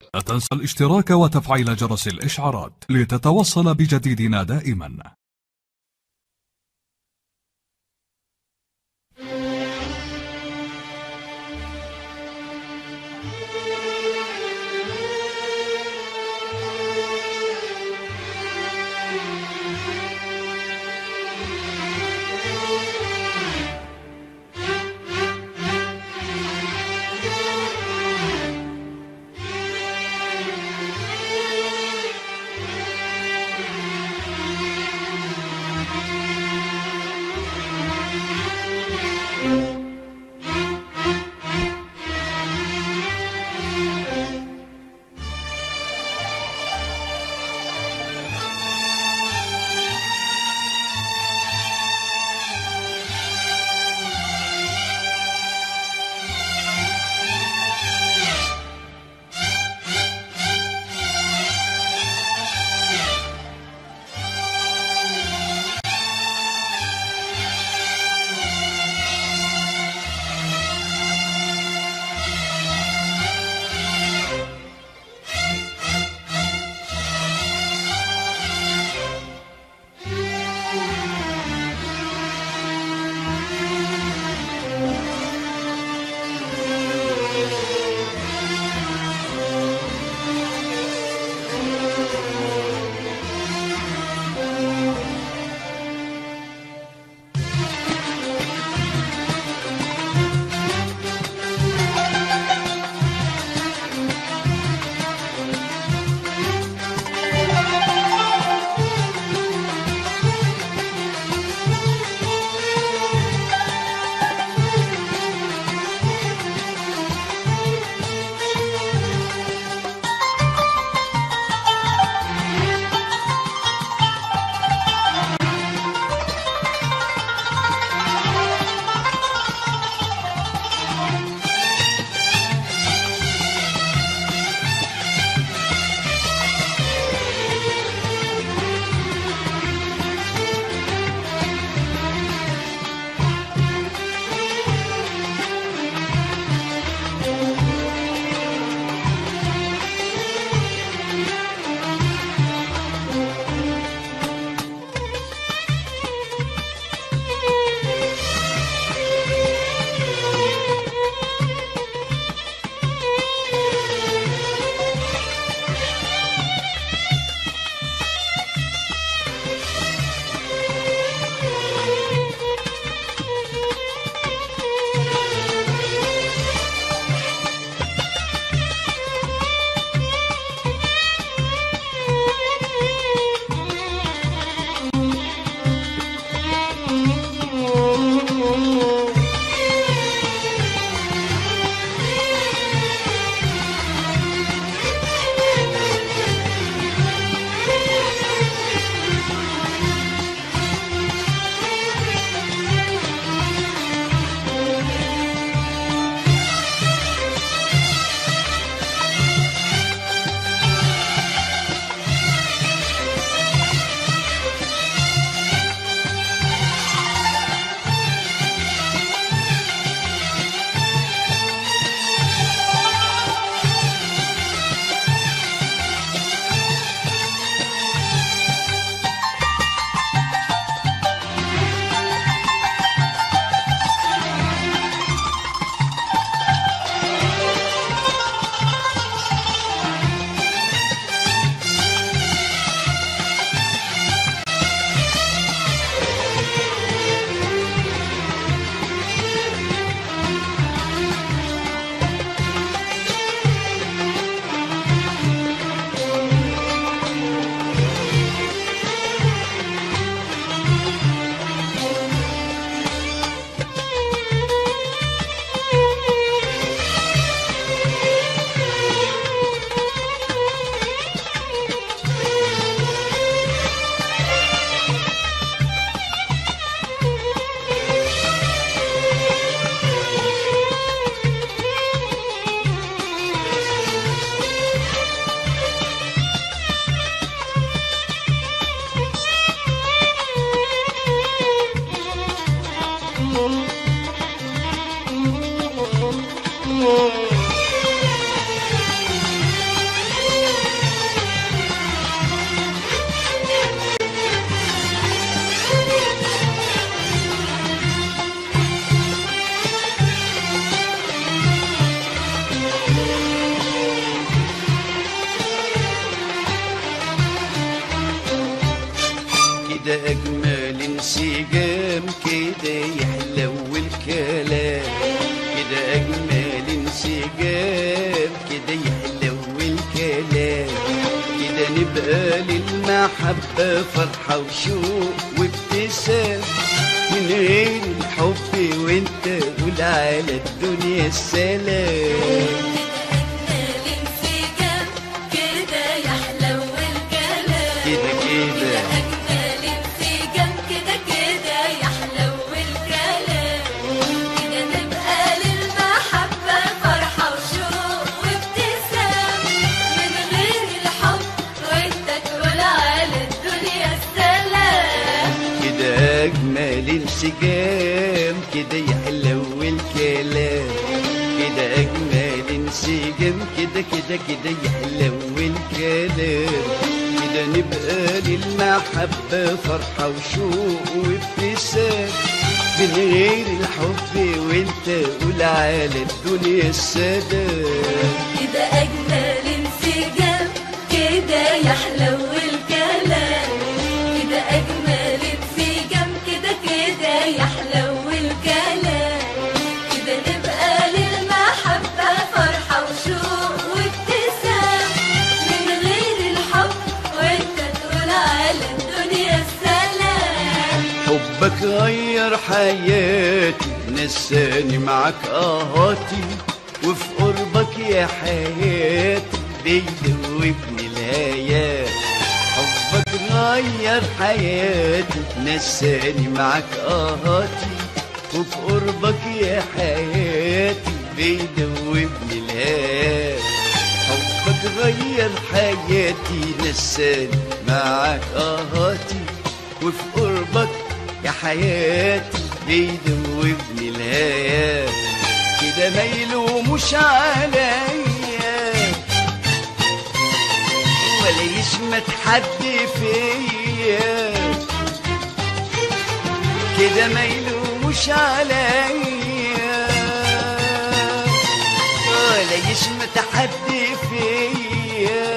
لا تنسى الاشتراك وتفعيل جرس الإشعارات لتتوصل بجديدنا دائما كده أجمل انسجام كده يحلو الكلام كده أجمل انسجام كده يحلو الكلام كده نبقى للمحبة فرحة وشوق وابتسام من غير الحب وانت قول على الدنيا السلام أجمل انسجام كده يحلو الكلام كده كده أجمل انسجام كده كده يحلو الكلام كده نبقى للمحبة فرحة وشوق وابتسام من غير الحب وانت تقول على الدنيا السلام كده أجمل انسجام كده يحلو الكلام كده أجمل انسجام كده كده كده يحلو الكلام كده نبقى للمحبة فرحة وشوق وابتسام من غير الحب وانت قول على الدنيا السلام كده أجمل انسجام كده يحلو الكلام كده أجمل انسجام كده كده يحلو الكلام كده نبقى للمحبة فرحة وشوق وابتسام من غير الحب وانت تقول على الدنيا السلام حبك غير حياتي نساني معاك اهاتي وفي قربك يا حياتي بيدوبني الايات حبك غير حياتي نساني معاك اهاتي وفي قربك يا حياتي بيدوبني الايات حبك غير حياتي نساني معاك اهاتي وفي قربك يا حياتي بيدوبني الهيات كده ما يلوموش عليا ولا يشمت حد فيا كده ما يلوموش عليا ولا يشمت حد فيا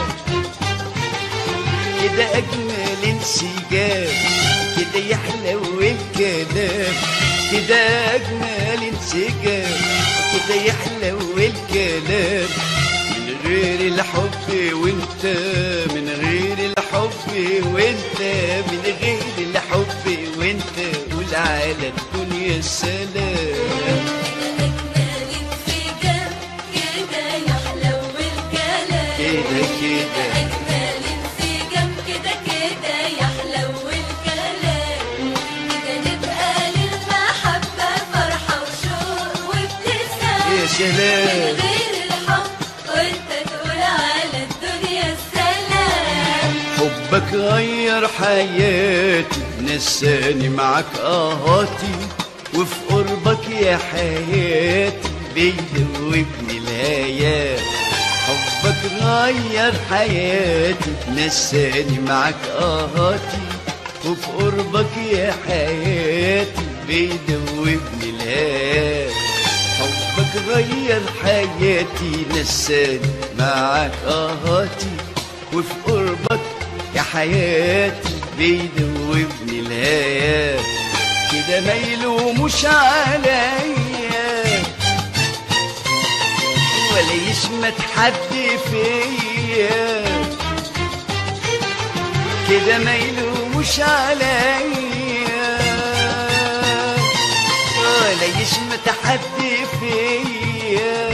كده أجمل انسجام كده يحلو الكلام كده أجمل انسجام كده يحلو الكلام من غير الحب وانت من غير الحب وانت من غير الحب وانت قول على الدنيا السلام أجمل انسجام كده يحلو الكلام كده كده أجمل انسجام كده كده يحلو الكلام كده نبقى للمحبة فرحة وشوق وابتسام يا سلام. من غير الحب وانت تقول على الدنيا السلام حبك غير حياتي نساني معاك اهاتي وفي قربك يا حياتي بيدوبني الهيات حبك غير حياتي نساني معاك اهاتي وفي قربك يا حياتي بيدوبني الهيات حبك غير حياتي نساني معاك اهاتي وفي قربك يا حياتي بيدوبني الهيات كده ما يلوموش عليا ولا يشمت حد فيا كده ما يلوموش عليا ولا يشمت حد فيا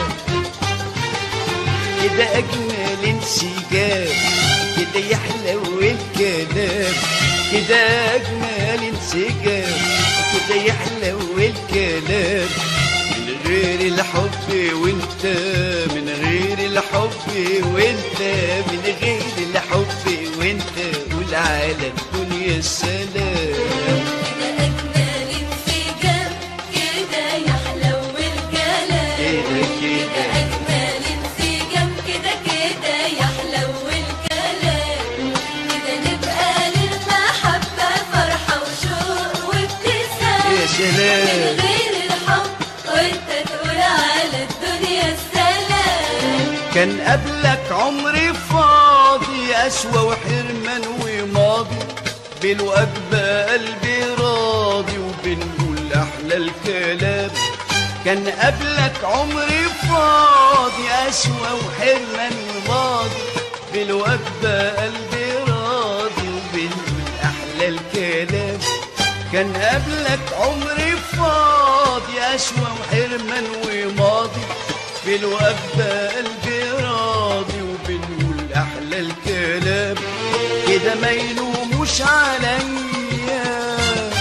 كده أجمل انسجام كده يحلو الكلام كده أجمل انسجام كده يحلو الكلام من غير الحب وانت من غير الحب وانت من غير الحب وانت قول على الدنيا السلام كده أجمل انسجام كده يحلو الكلام كده كده أجمل انسجام كده كده يحلو الكلام كده نبقى للمحبة فرحة وشوق وابتسام يا سلام. من غير الحب وانت تقول على الدنيا السلام كان قبلك عمري فاضي أسوى وحرمان وماضي بالوجبة قلبي راضي وبنقول أحلى الكلام كان قبلك عمري فاضي أسوأ وحرمان وماضي بالوجبة قلبي راضي وبنقول أحلى الكلام كان قبلك عمري فاضي أسوأ وحرمان وماضي بالوجبة قلبي راضي وبنقول أحلى الكلام كده ما يلوموش عليا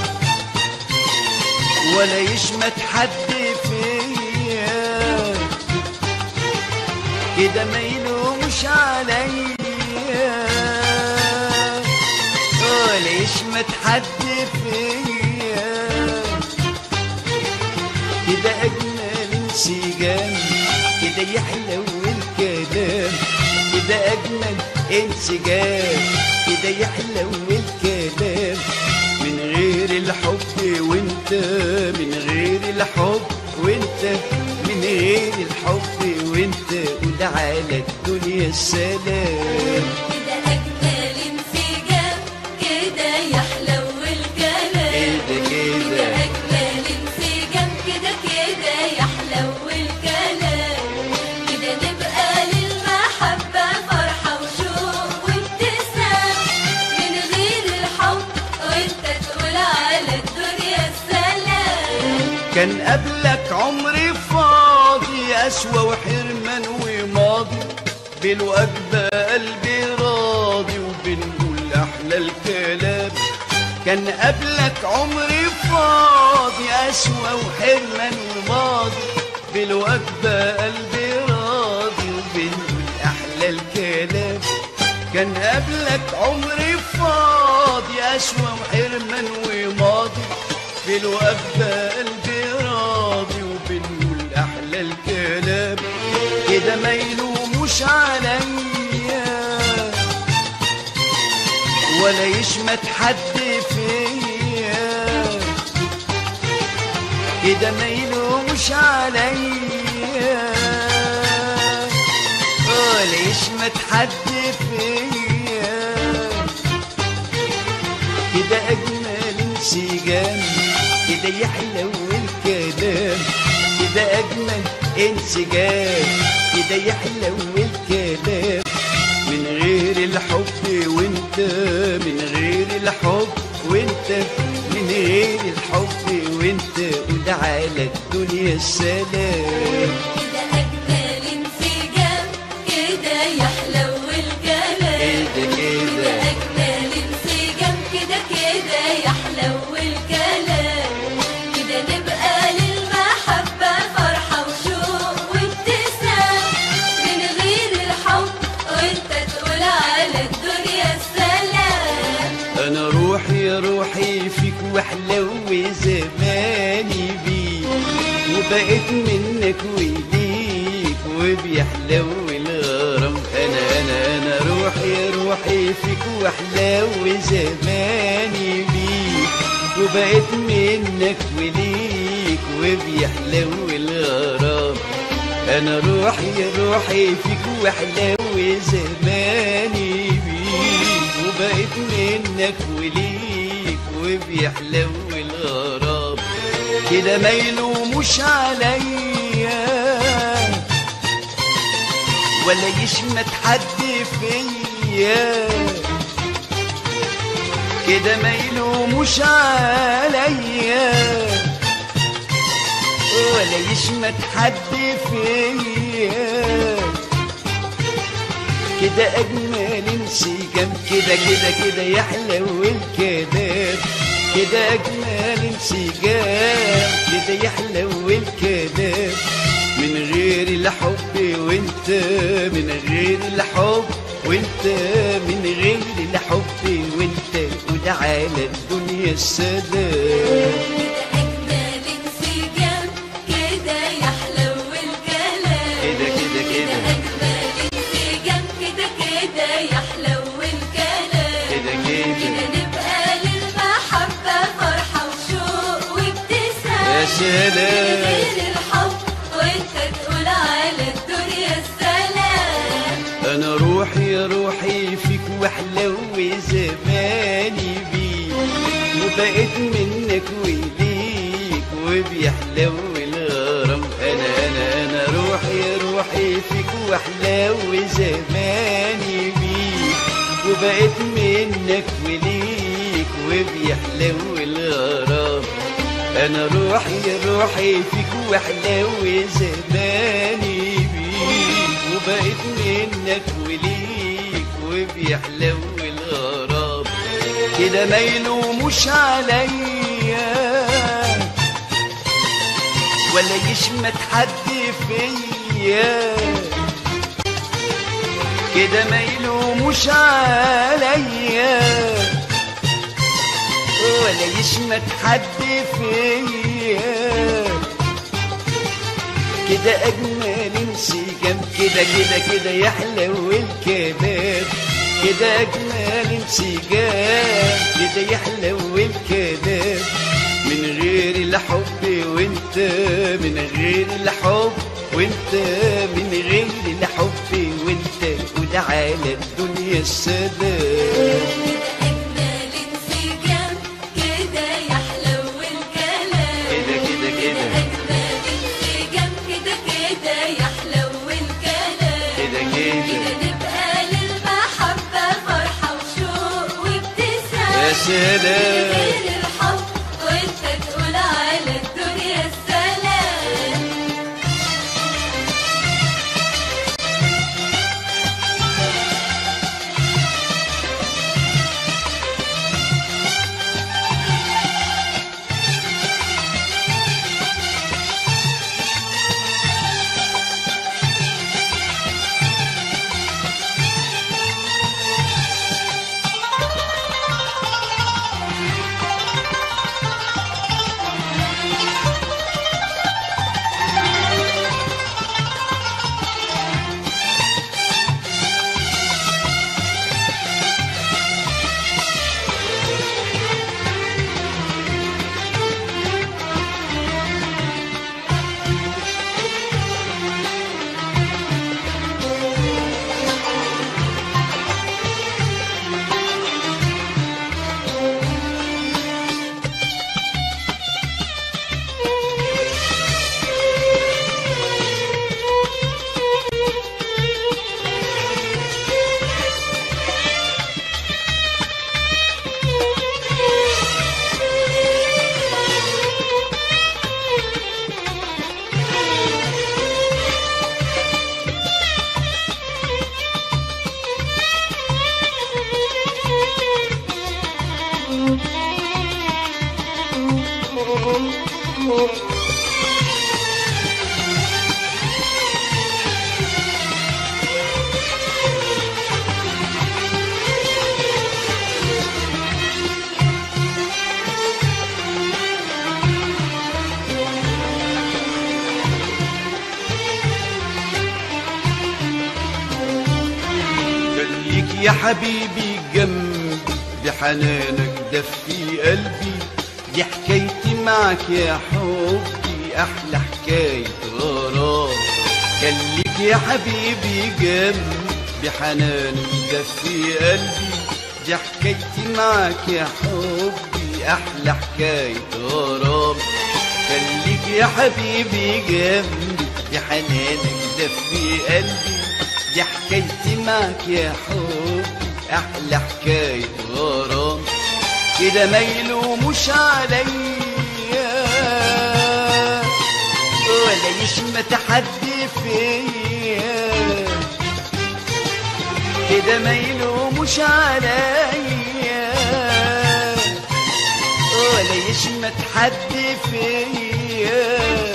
ولا يشمت حد فيا كده ما يلومش عليا ولا يشمت حد فيا كده أجمل انسجام كده يحلو الكلام كده أجمل انسجام كده يحلو الكلام من غير الحب وانت من غير الحب وانت من غير الحب وانت وده على الدنيا السلام كده أجمل انسجام كده يحلو الكلام كده كده. كده أجمل انسجام كده كده يحلو الكلام كده نبقى للمحبة فرحة وشوق وابتسام من غير الحب وانت تقول على الدنيا السلام كان قبلك عمري فاضي أسوأ وحرمان وماضي بالوجبة قلبي راضي وبنقول أحلى الكلام كان قبلك عمري فاضي أسوأ وحرمان وماضي بالوجبة قلبي راضي وبنقول أحلى الكلام كان قبلك عمري فاضي أسوأ وحرمان وماضي في الوقفة قلبي راضي وبنقول أحلى الكلام كده ما يلوموش عليا ولا يشمت حد فيا كده ما يلوموش عليا ولا يشمت حد فيا كده أجمل انسجام كده يحلو الكلام كده أجمل انسجام كده يحلو الكلام من غير الحب وانت من غير الحب وانت من غير الحب وانت وده على الدنيا السلام كده أجمل انسجام كده يحلو الكلام كده كده. أجمل انسجام كده كده يحلو الكلام كده نبقى للمحبة فرحة وشوق وابتسام من غير الحب وانت تقول على الدنيا السلام انا روحي يا روحي فيك وحلو زماني بيك وبقيت منك وليك وبيحلو الغرام انا انا انا روحي يا روحي فيك وحلو زماني بيك وبقيت منك وليك وبيحلو الغرام انا روحي يا روحي فيك وحلو زماني بيك وبقيت منك وليك وبيحلو الغرام كده ما يلوموش عليا ولا يشمت حد فيا كده ما يلوموش عليا ولا يشمت حد فيا كده اجمل انسجام كده كده كده يحلو الكلام كده اجمل انسجام كده يحلو الكلام من غير الحب وانت من غير الحب وانت من غير الحب وانت وده على الدنيا السلام كده أجمل انسجام كده يحلو الكلام كده كده كده. أجمل انسجام كده كده يحلو الكلام كده كده. كده نبقى للمحبة فرحة وشوق وابتسام يا سلام. من غير الحب وانت تقول على الدنيا السلام انا روحي يا روحي فيك وحلو زماني بيك وبقيت منك وليك وبيحلو الغرام انا انا انا روحي روحي فيك واحلو زماني بيك وبقيت منك وليك وبيحلو الغرام انا روحي روحي فيك واحلو زماني بيك وبقيت منك وليك وبيحلو الغرام كده ما يلوموش عليا ولا يشمت حد فيا كده ما يلوموش عليا ولا يشمت حد فيا كده اجمل انسجام كده كده كده يحلو الكلام كده اجمل انسجام كده يحلو الكلام من غير الحب وانت من غير الحب وانت من غير الحب وانت وده على الدنيا السلام أجمل انسجام كده يحلو الكلام كده كده كده أجمل انسجام كده كده يحلو الكلام كده كده كده نبقى للمحبة فرحة وشوق وابتسام يا سلام غير الحب وانت تقول على الدنيا السلام خليك يا حبيبي جنبي بحنانك دفي قلبي دي حكايتي معك يا حبي احلى حكاية غرام خليك يا حبيبي جنبي بحنانك دفي قلبي دي حكايتي معك يا حبي احلى حكاية غرام خليك يا حبيبي جنبي بحنانك دفي قلبي دي حكايتي معك يا حبي احلى حكاية غرام كده ما يلوموش عليا ولا يشمت حد فيا كده ما يلوموش عليا ولا يشمت حد فيا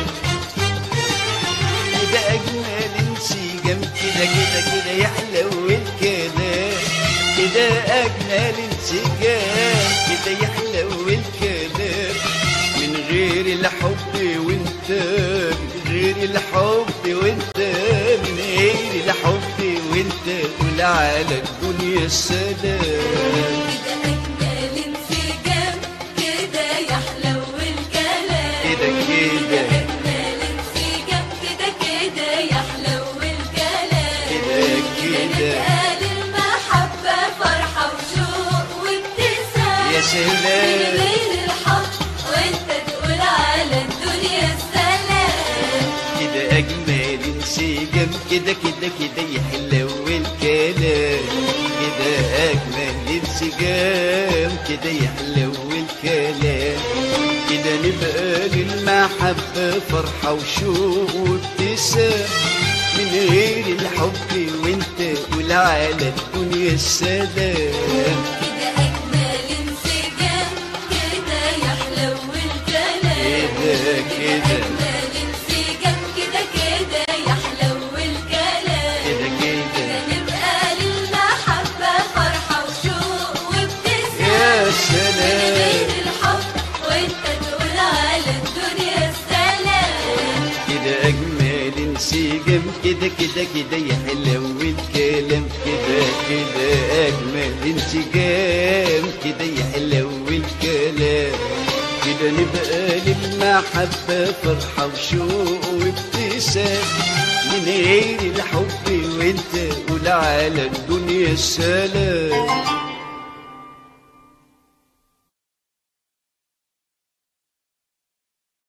كده اجمل انسجام كده كده كده يحلو الكلام كده اجمل انسجام كده يحلو الكلام من غير الحب وانت من غير الحب وانت من غير الحب وانت قول على الدنيا السلام كده أجمل انسجام كده يحلو الكلام كده كده أجمل انسجام كده كده يحلو الكلام كده كده قال المحبة فرحة وشوق وابتسام يا سلام من غير كده كده كده يحلو الكلام كده أجمل انسجام كده يحلو الكلام كده نبقى للمحبة فرحة وشوق وابتسام من غير الحب وانت قول على الدنيا السلام كده أجمل انسجام كده يحلو الكلام كده كده أجمل انسجام كده كده يحلو الكلام كده كده نبقى للمحبة فرحة وشوق وابتسام يا من سلام غير الحب وانت تقول على الدنيا السلام كده أجمل انسجام كده كده كده يحلو الكلام كده كده أجمل انسجام كده يحلو الكلام كده نبقى للمحبة فرحة وشوق وابتسام من غير الحب وانت قول على الدنيا السلام